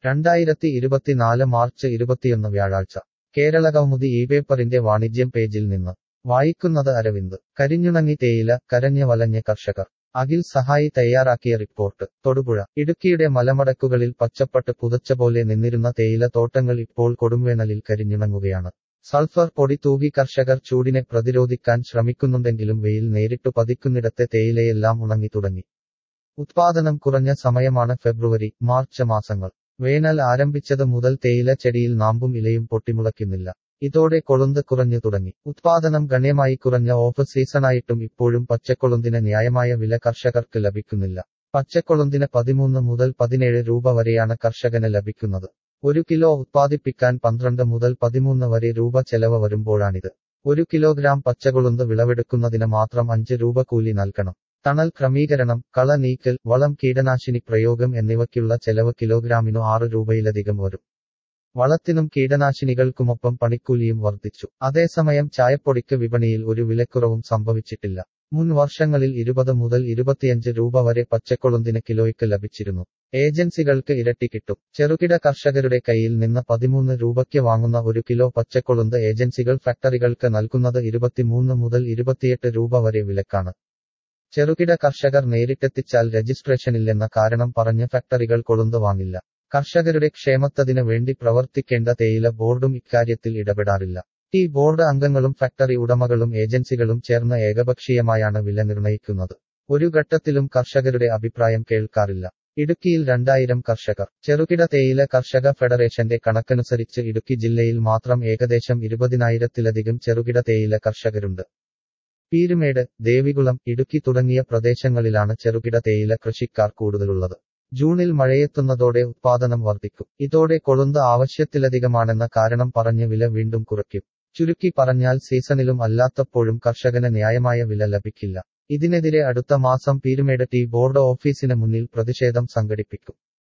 രണ്ടായിരത്തി ഇരുപത്തിനാല് മാർച്ച് ഇരുപത്തിയൊന്ന് വ്യാഴാഴ്ച കേരള കൗമുദി ഈ പേപ്പറിന്റെ വാണിജ്യം പേജിൽ നിന്ന് വായിക്കുന്നത് അരവിന്ദ് കരിഞ്ഞുണങ്ങി തേയില കരഞ്ഞ് വലഞ്ഞ കർഷകർ അഖിൽ സഹായി തയ്യാറാക്കിയ റിപ്പോർട്ട് തൊടുപുഴ ഇടുക്കിയുടെ മലമടക്കുകളിൽ പച്ചപ്പട്ട് പുതച്ച പോലെ നിന്നിരുന്ന തേയില തോട്ടങ്ങൾ ഇപ്പോൾ കൊടുംവേനലിൽ കരിഞ്ഞുണങ്ങുകയാണ് സൾഫർ പൊടി തൂകി കർഷകർ ചൂടിനെ പ്രതിരോധിക്കാൻ ശ്രമിക്കുന്നുണ്ടെങ്കിലും വെയിൽ നേരിട്ടു പതിക്കുന്നിടത്തെ തേയിലയെല്ലാം ഉണങ്ങി തുടങ്ങി ഉത്പാദനം കുറഞ്ഞ സമയമാണ് ഫെബ്രുവരി മാർച്ച് മാസങ്ങൾ വേനൽ ആരംഭിച്ചത് മുതൽ തേയില ചെടിയിൽ നാമ്പും ഇലയും പൊട്ടിമുളയ്ക്കുന്നില്ല ഇതോടെ കൊളുന്ത് കുറഞ്ഞു തുടങ്ങി ഉത്പാദനം ഗണ്യമായി കുറഞ്ഞ ഓഫ് സീസണായിട്ടും ഇപ്പോഴും പച്ചക്കൊളുന്തിന് ന്യായമായ വില കർഷകർക്ക് ലഭിക്കുന്നില്ല പച്ചക്കൊളുന്തിന് പതിമൂന്ന് മുതൽ പതിനേഴ് രൂപ വരെയാണ് കർഷകന് ലഭിക്കുന്നത് ഒരു കിലോ ഉത്പാദിപ്പിക്കാൻ പന്ത്രണ്ട് മുതൽ പതിമൂന്ന് വരെ രൂപ ചെലവ് വരുമ്പോഴാണിത് ഒരു കിലോഗ്രാം പച്ചകൊളുന്ത് വിളവെടുക്കുന്നതിന് മാത്രം അഞ്ച് രൂപ കൂലി നൽകണം തണൽ ക്രമീകരണം കള നീക്കൽ വളം കീടനാശിനി പ്രയോഗം എന്നിവയ്ക്കുള്ള ചെലവ് കിലോഗ്രാമിനു ആറ് രൂപയിലധികം വരും വളത്തിനും കീടനാശിനികൾക്കുമൊപ്പം പണിക്കൂലിയും വർദ്ധിച്ചു അതേസമയം ചായപ്പൊടിക്ക് വിപണിയിൽ ഒരു വിലക്കുറവും സംഭവിച്ചിട്ടില്ല മുൻ വർഷങ്ങളിൽ ഇരുപത് മുതൽ ഇരുപത്തിയഞ്ച് രൂപ വരെ പച്ചക്കൊളുന്തിന് കിലോയ്ക്ക് ലഭിച്ചിരുന്നു ഏജൻസികൾക്ക് ഇരട്ടി കിട്ടും ചെറുകിട കർഷകരുടെ കയ്യിൽ നിന്ന് പതിമൂന്ന് രൂപയ്ക്ക് വാങ്ങുന്ന ഒരു കിലോ പച്ചക്കൊളുന്ത് ഏജൻസികൾ ഫാക്ടറികൾക്ക് നൽകുന്നത് ഇരുപത്തിമൂന്ന് മുതൽ ഇരുപത്തിയെട്ട് രൂപ വരെ വിലക്കാണ് ചെറുകിട കർഷകർ നേരിട്ടെത്തിച്ചാൽ രജിസ്ട്രേഷനില്ലെന്ന കാരണം പറഞ്ഞ് ഫാക്ടറികൾ കൊളുന്ത് വാങ്ങില്ല കർഷകരുടെ ക്ഷേമത്തതിനു വേണ്ടി പ്രവർത്തിക്കേണ്ട തേയില ബോർഡും ഇക്കാര്യത്തിൽ ഇടപെടാറില്ല ടീ ബോർഡ് അംഗങ്ങളും ഫാക്ടറി ഉടമകളും ഏജൻസികളും ചേർന്ന് ഏകപക്ഷീയമായാണ് വില നിർണയിക്കുന്നത് ഒരു ഘട്ടത്തിലും കർഷകരുടെ അഭിപ്രായം കേൾക്കാറില്ല ഇടുക്കിയിൽ രണ്ടായിരം കർഷകർ ചെറുകിട തേയില കർഷക ഫെഡറേഷന്റെ കണക്കനുസരിച്ച് ഇടുക്കി ജില്ലയിൽ മാത്രം ഏകദേശം ഇരുപതിനായിരത്തിലധികം ചെറുകിട തേയില കർഷകരുണ്ട് പീരുമേട് ദേവികുളം ഇടുക്കി തുടങ്ങിയ പ്രദേശങ്ങളിലാണ് ചെറുകിട തേയില കൃഷിക്കാർ കൂടുതലുള്ളത് ജൂണിൽ മഴയെത്തുന്നതോടെ ഉത്പാദനം വർദ്ധിക്കും ഇതോടെ കൊളുന്ത് ആവശ്യത്തിലധികമാണെന്ന കാരണം പറഞ്ഞ് വില വീണ്ടും കുറയ്ക്കും ചുരുക്കി പറഞ്ഞാൽ സീസണിലും അല്ലാത്തപ്പോഴും കർഷകന് ന്യായമായ വില ലഭിക്കില്ല ഇതിനെതിരെ അടുത്ത മാസം പീരുമേട് ടീ ബോർഡ് ഓഫീസിന് മുന്നിൽ പ്രതിഷേധം സംഘടിപ്പിക്കും